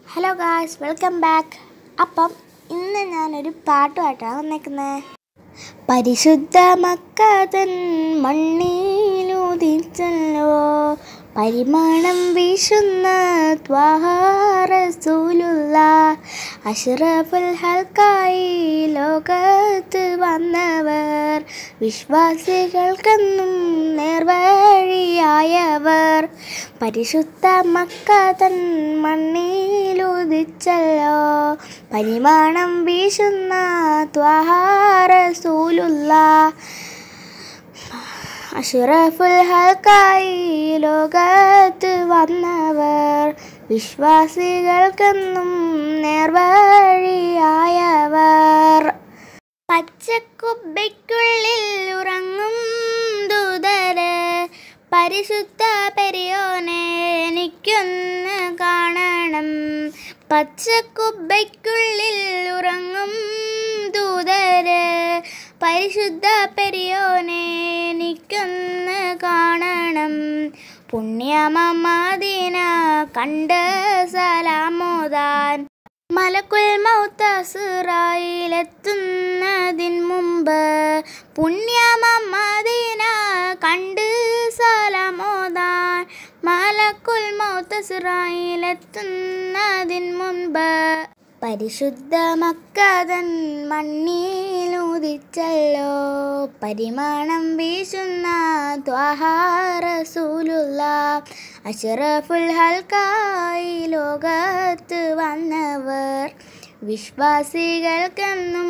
hello guys welcome back അപ്പം ഇന്ന് ഞാനൊരു പാട്ടുമായിട്ടാണ് വന്നേക്കുന്നത് പരിശുദ്ധ മക്കതൻ മണ്ണിലുദിച്ചല്ലോ പരിമാണം വീശുന്ന ത്വാഹാറസൂലുള്ള അഷ്റഫുൽ ഹൽക്കായി ലോകത്ത് വന്നവർ വിശ്വാസികൾക്കെന്നും നേർവഴിയായവർ പരിശുദ്ധ മക്കതൻ മണ്ണിലുദിച്ചല്ലോ പരിമാണം വീശുന്ന ത്വാഹാറസൂലുള്ള അഷറഫുൽ ഹൽക്കായി ലോകത്ത് വന്നവർ വിശ്വാസികൾക്കെന്നും നേർവഴിയായവർ പച്ചക്കുബയ്ക്കുള്ളിൽ ഉറങ്ങും ദൂതര് പരിശുദ്ധ പെരിയോനെ എനിക്കൊന്ന് കാണണം പച്ചക്കുബയ്ക്കുള്ളിൽ ഉറങ്ങും ദൂതര് പരിശുദ്ധ പെരിയോനെ എനിക്കൊന്ന് കാണണം പുണ്യമദീന കണ്ട് സലാമോദാൻ മലക്കുൽ മൗത്തസുറായിലെത്തുന്നതിൻ മുമ്പ് പുണ്യമദീന കണ്ട് സലാമോദാൻ മലക്കുൽ മൗത്തസുറായിലെത്തുന്നതിൻ മുമ്പ് പരിശുദ്ധ മക്കതൻ മണ്ണിലുദിച്ചല്ലോ പരിമാണം വീശുന്ന ത്വാഹാറസൂലുള്ള അഷറഫുൽ ഹൽക്കായി ലോകത്ത് വന്നവർ വിശ്വാസികൾക്കെന്നും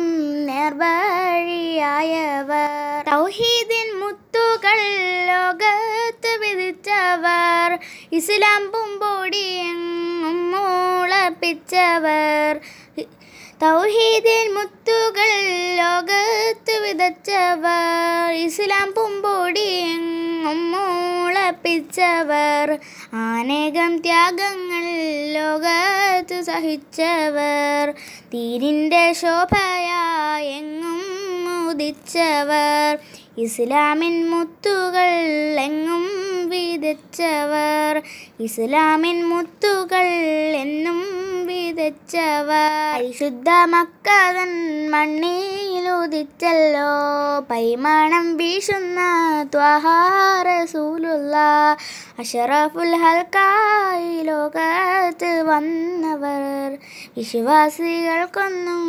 നേർവഴിയായവർ തൗഹീദിൻ മുത്തുകൾ ലോകത്ത് വിധിച്ചവർ ഇസ്ലാം പൂമ്പോടി എങ്ങും മുളപ്പിച്ചവർ തൗഹീദിൻ മുത്തുകൾ ലോകത്ത് വിതച്ചവർ ഇസ്ലാം പൂമ്പോടി എങ്ങും മുളപ്പിച്ചവർ അനേകം ത്യാഗങ്ങൾ ലോകത്ത് സഹിച്ചവർ തീരിൻ്റെ ശോഭയായ എങ്ങും ഉദിച്ചവർ ഇസ്ലാമിൻ മുത്തുകൾ എങ്ങും വിതച്ചവർ ഇസ്ലാമിൻ മുത്തുകൾ എന്നും വിതച്ചവർ പരിശുദ്ധ മക്കതൻ മണ്ണിലുദിച്ചല്ലോ പൈമാണം വീശുന്ന ത്വഹാറസൂലുള്ള അഷറഫുൽ ഹൽക്കായി ലോകത്ത് വന്നവർ വിശ്വാസികൾക്കൊന്നും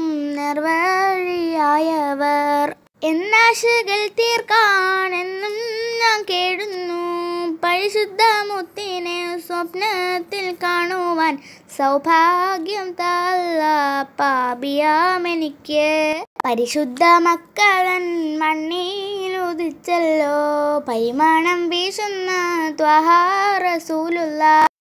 നിർവഴിയായവർ എന്നാശകൾ തീർക്കാനെന്നും ഞാൻ കേടുന്നു പരിശുദ്ധ മുത്തിനെ സ്വപ്നത്തിൽ കാണുവാൻ സൗഭാഗ്യം തല്ല പാപിയാമെനിക്ക് പരിശുദ്ധ മക്കളൻ മണ്ണിലുദിച്ചല്ലോ പരിമാണം വീശുന്ന ത്വഹാറസൂലുള്ള